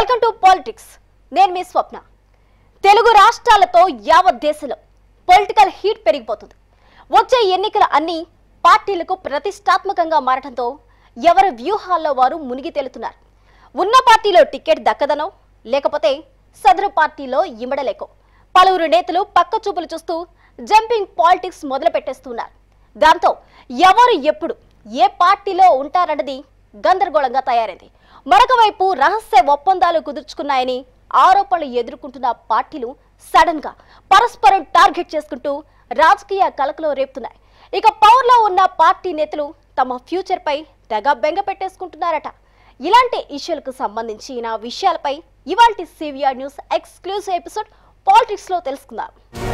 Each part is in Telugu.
వెల్కమ్ టు పాలిటిక్స్ నేను మీ స్వప్న తెలుగు రాష్ట్రాలతో యావత్ దేశంలో పొలిటికల్ హీట్ పెరిగిపోతుంది వచ్చే ఎన్నికల అన్ని పార్టీలకు ప్రతిష్టాత్మకంగా మారడంతో ఎవరి వ్యూహాల్లో వారు మునిగి తేలుతున్నారు ఉన్న పార్టీలో టికెట్ దక్కదనో లేకపోతే సదరు పార్టీలో ఇమడలేకో పలువురు నేతలు పక్క చూపులు చూస్తూ జంపింగ్ పాలిటిక్స్ మొదలు పెట్టేస్తున్నారు దాంతో ఎవరు ఎప్పుడు ఏ పార్టీలో ఉంటారన్నది గందరగోళంగా తయారైంది మరొక వైపు రహస్య ఒప్పందాలు కుదుర్చుకున్నాయని ఆరోపణలు ఎదుర్కొంటున్న పార్టీలు సడన్ గా పరస్పరం టార్గెట్ చేసుకుంటూ రాజకీయ కలకలో రేపుతున్నాయి ఇక పవర్లో ఉన్న పార్టీ నేతలు తమ ఫ్యూచర్ పై తెగ బెంగ పెట్టేసుకుంటున్నారట ఇలాంటి ఇష్యూలకు సంబంధించిన విషయాలపై ఇవాల్టి CVR news exclusive episode politics లో తెలుసుకుందాం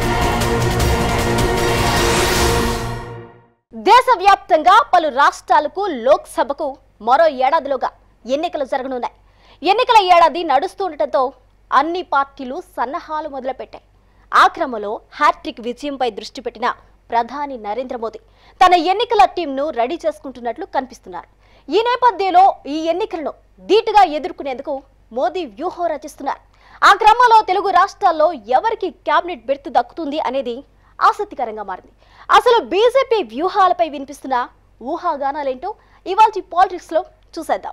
దేశవ్యాప్తంగా పలు రాష్ట్రాలకు లోక్సభకు మరో ఏడాదిలోగా ఎన్నికలు జరగనున్నాయి ఎన్నికల ఏడాది నడుస్తుండటంతో అన్ని పార్టీలు సన్నాహాలు మొదలుపెట్టాయి ఆ క్రమంలో హ్యాట్రిక్ విజయంపై దృష్టి పెట్టిన ప్రధాని నరేంద్ర మోదీ తన ఎన్నికల టీంను రెడీ చేసుకుంటున్నట్లు కనిపిస్తున్నారు ఈ నేపథ్యంలో ఈ ఎన్నికలను ధీటుగా ఎదుర్కొనేందుకు మోదీ వ్యూహం రచిస్తున్నారు ఆ క్రమంలో తెలుగు రాష్ట్రాల్లో ఎవరికి కేబినెట్ బెర్త్ దక్కుతుంది అనేది ఆసక్తికరంగా మారింది అసలు బీజేపీ వ్యూహాలపై వినిపిస్తున్న ఊహాగానాలేంటో ఇవాళ పాలిటిక్స్ లో చూసేద్దాం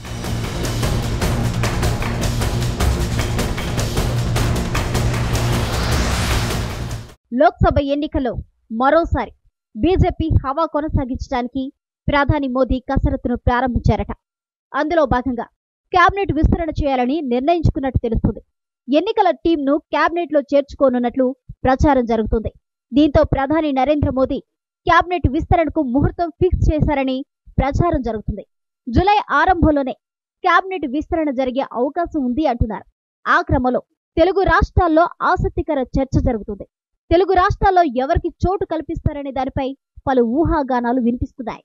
లోక్సభ ఎన్నికల్లో మరోసారి బీజేపీ హవా కొనసాగించడానికి ప్రధాని మోదీ కసరత్తును ప్రారంభించారట అందులో భాగంగా కేబినెట్ విస్తరణ చేయాలని నిర్ణయించుకున్నట్టు తెలుస్తుంది ఎన్నికల టీంను కేబినెట్ లో చేర్చుకోనున్నట్లు ప్రచారం జరుగుతుంది దీంతో ప్రధాని నరేంద్ర మోదీ కేబినెట్ విస్తరణకు ముహూర్తం ఫిక్స్ చేశారని ప్రచారం జరుగుతుంది జులై ఆరంభంలోనే కేబినెట్ విస్తరణ జరిగే అవకాశం ఉంది అంటున్నారు ఆ క్రమంలో తెలుగు రాష్ట్రాల్లో ఆసక్తికర చర్చ జరుగుతుంది తెలుగు రాష్ట్రాల్లో ఎవరికి చోటు కల్పిస్తారనే దానిపై పలు ఊహాగానాలు వినిపిస్తున్నాయి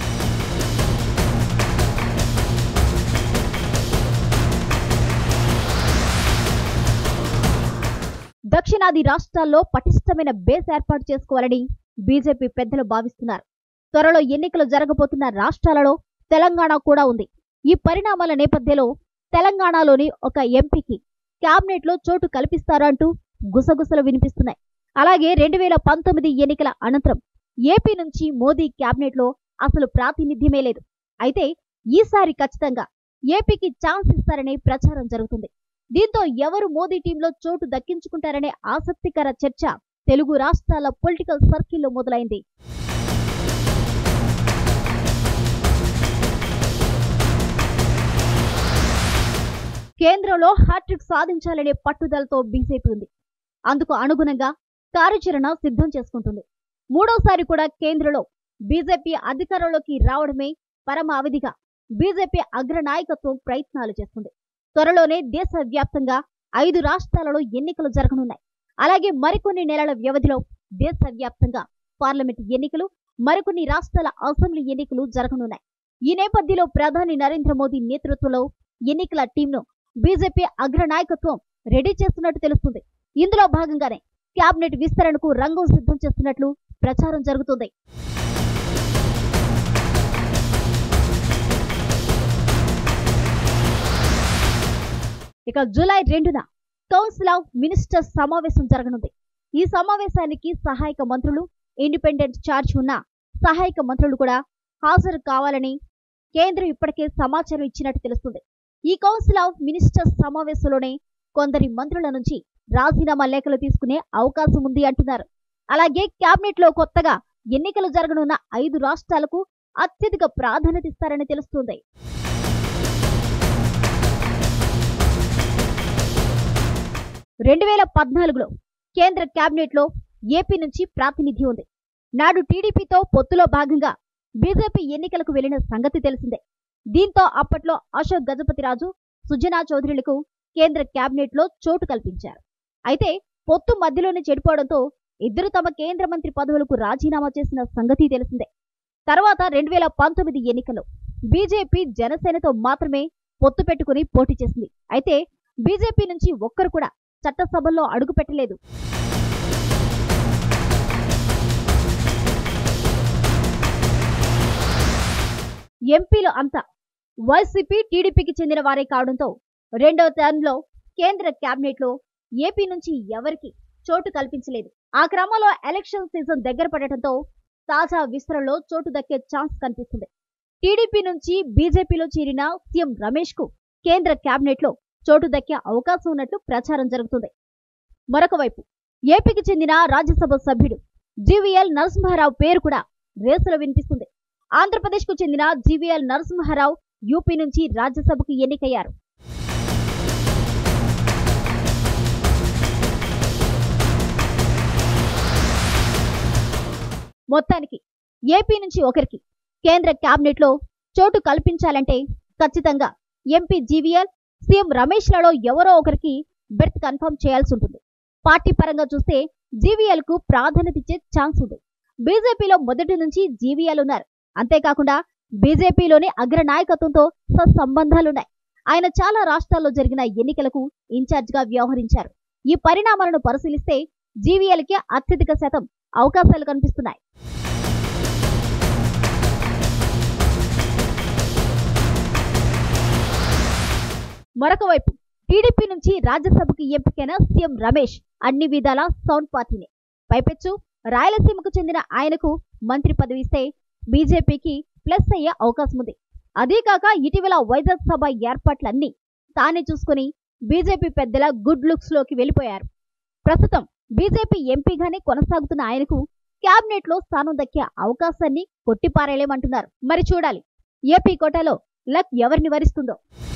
దక్షిణాది రాష్ట్రాల్లో పటిష్టమైన బేస్ ఏర్పాటు చేసుకోవాలని బీజేపీ పెద్దలు భావిస్తున్నారు త్వరలో ఎన్నికలు జరగబోతున్న రాష్ట్రాలలో తెలంగాణ కూడా ఉంది ఈ పరిణామాల నేపథ్యంలో తెలంగాణలోని ఒక ఎంపీకి కేబినెట్ లో చోటు కల్పిస్తారా అంటూ గుసగుసలు వినిపిస్తున్నాయి అలాగే రెండు వేల పంతొమ్మిది ఎన్నికల అనంతరం ఏపీ నుంచి మోదీ కేబినెట్ లో అసలు ప్రాతినిధ్యమే లేదు అయితే ఈసారి ఖచ్చితంగా ఏపీకి ఛాన్స్ ఇస్తారనే ప్రచారం జరుగుతుంది దీంతో ఎవరు మోదీ టీంలో చోటు దక్కించుకుంటారనే ఆసక్తికర చర్చ తెలుగు రాష్ట్రాల పొలిటికల్ సర్కిల్లో మొదలైంది కేంద్రంలో హ్యాట్రిక్ సాధించాలనే పట్టుదలతో బీజేపీ ఉంది అందుకు అనుగుణంగా కార్యాచరణ సిద్ధం చేసుకుంటుంది మూడోసారి కూడా కేంద్రంలో బీజేపీ అధికారంలోకి రావడమే పరమ అవధిగా బీజేపీ అగ్రనాయకత్వం ప్రయత్నాలు చేస్తుంది త్వరలోనే దేశవ్యాప్తంగా ఐదు రాష్ట్రాలలో ఎన్నికలు జరగనున్నాయి అలాగే మరికొన్ని నెలల వ్యవధిలో దేశవ్యాప్తంగా పార్లమెంట్ ఎన్నికలు మరికొన్ని రాష్ట్రాల అసెంబ్లీ ఎన్నికలు జరగనున్నాయి ఈ నేపథ్యంలో ప్రధాని నరేంద్ర మోదీ నేతృత్వంలో ఎన్నికల టీంను బీజేపీ అగ్రనాయకత్వం రెడీ చేస్తున్నట్టు తెలుస్తుంది ఇందులో భాగంగానే కేబినెట్ విస్తరణకు రంగం సిద్ధం చేస్తున్నట్లు ప్రచారం జరుగుతుంది ఇక జూలై రెండున కౌన్సిల్ ఆఫ్ మినిస్టర్స్ సమావేశం జరగనుంది ఈ సమావేశానికి సహాయక మంత్రులు ఇండిపెండెంట్ ఛార్జ్ ఉన్న సహాయక మంత్రులు కూడా హాజరు కావాలని కేంద్రం ఇప్పటికే సమాచారం ఇచ్చినట్టు తెలుస్తుంది ఈ కౌన్సిల్ ఆఫ్ మినిస్టర్స్ సమావేశంలోనే కొందరి మంత్రుల నుంచి రాజీనామా లేఖలు తీసుకునే అవకాశం ఉంది అంటున్నారు అలాగే కేబినెట్ లో కొత్తగా ఎన్నికలు జరగనున్న ఐదు రాష్ట్రాలకు అత్యధిక ప్రాధాన్యత ఇస్తారని తెలుస్తుంది రెండు వేల పద్నాలుగులో కేంద్ర కేబినెట్ లో ఏపీ నుంచి ప్రాతినిధ్యం ఉంది నాడు టీడీపీతో పొత్తులో భాగంగా బీజేపీ ఎన్నికలకు వెళ్లిన సంగతి తెలిసిందే దీంతో అప్పట్లో అశోక్ గజపతిరాజు సుజనా చౌదరిలకు కేంద్ర కేబినెట్ లో చోటు కల్పించారు అయితే పొత్తు మధ్యలోనే చెడిపోవడంతో ఇద్దరు తమ కేంద్ర మంత్రి పదవులకు రాజీనామా చేసిన సంగతి తెలిసిందే తర్వాత రెండు వేల పంతొమ్మిది ఎన్నికల్లో బీజేపీ జనసేనతో మాత్రమే పొత్తు పెట్టుకుని పోటీ చేసింది అయితే బీజేపీ నుంచి ఒక్కరు కూడా చట్టసభల్లో అడుగు పెట్టలేదు ఎంపీలు అంతా వైసీపీ టీడీపీకి చెందిన వారే కావడంతో రెండో టర్మ్లో కేంద్ర కేబినెట్ లో ఏపీ నుంచి ఎవరికి చోటు కల్పించలేదు ఆ క్రమంలో ఎలక్షన్ సీజన్ దగ్గర పడటంతో తాజా విస్తరణలో చోటు దక్కే ఛాన్స్ కనిపిస్తుంది టీడీపీ నుంచి బీజేపీలో చేరిన సీఎం రమేష్ కు కేంద్ర కేబినెట్ లో చోటు దక్కే అవకాశం ఉన్నట్లు ప్రచారం జరుగుతుంది మరొక వైపు ఏపీకి చెందిన రాజ్యసభ సభ్యుడు జీవీఎల్ నరసింహారావు పేరు కూడా రేసులో వినిపిస్తుంది ఆంధ్రప్రదేశ్ కు చెందిన జీవీఎల్ నరసింహారావు యూపీ నుంచి రాజ్యసభకు ఎన్నికయ్యారు మొత్తానికి ఏపీ నుంచి ఒకరికి కేంద్ర కేబినెట్ లో చోటు కల్పించాలంటే ఖచ్చితంగా ఎంపీ జీవీఎల్ సీఎం రమేష్ లలో ఎవరో ఒకరికి బెర్త్ కన్ఫర్మ్ చేయాల్సి ఉంటుంది పార్టీ పరంగా చూస్తే జీవీఎల్ కు ప్రాధాన్యత ఇచ్చే ఛాన్స్ ఉంది బీజేపీలో మొదటి నుంచి జీవీఎల్ ఉన్నారు అంతేకాకుండా బీజేపీలోని అగ్ర నాయకత్వంతో సత్సంబంధాలున్నాయి ఆయన చాలా రాష్ట్రాల్లో జరిగిన ఎన్నికలకు ఇన్ఛార్జ్ గా వ్యవహరించారు ఈ పరిణామాలను పరిశీలిస్తే జీవీఎల్ కి అత్యధిక శాతం అవకాశాలు కనిపిస్తున్నాయి మరొక వైపు టీడీపీ నుంచి రాజ్యసభకు ఎంపికైన సీఎం రమేష్ అన్ని విధాల సౌండ్ పార్టీనే పైపెచ్చు రాయలసీమకు చెందిన ఆయనకు మంత్రి పదవి ఇస్తే బీజేపీకి ప్లస్ అయ్యే అవకాశం ఉంది అదే కాక ఇటీవల వైజాగ్ సభ ఏర్పాట్లన్నీ తానే చూసుకుని బీజేపీ పెద్దల గుడ్ లుక్స్ లోకి వెళ్ళిపోయారు ప్రస్తుతం బీజేపీ ఎంపీగానే కొనసాగుతున్న ఆయనకు క్యాబినెట్ లో స్థానం దక్కే అవకాశాన్ని కొట్టిపారేయలేమంటున్నారు మరి చూడాలి ఏపీ కోటాలో లక్ ఎవరిని వరిస్తుందో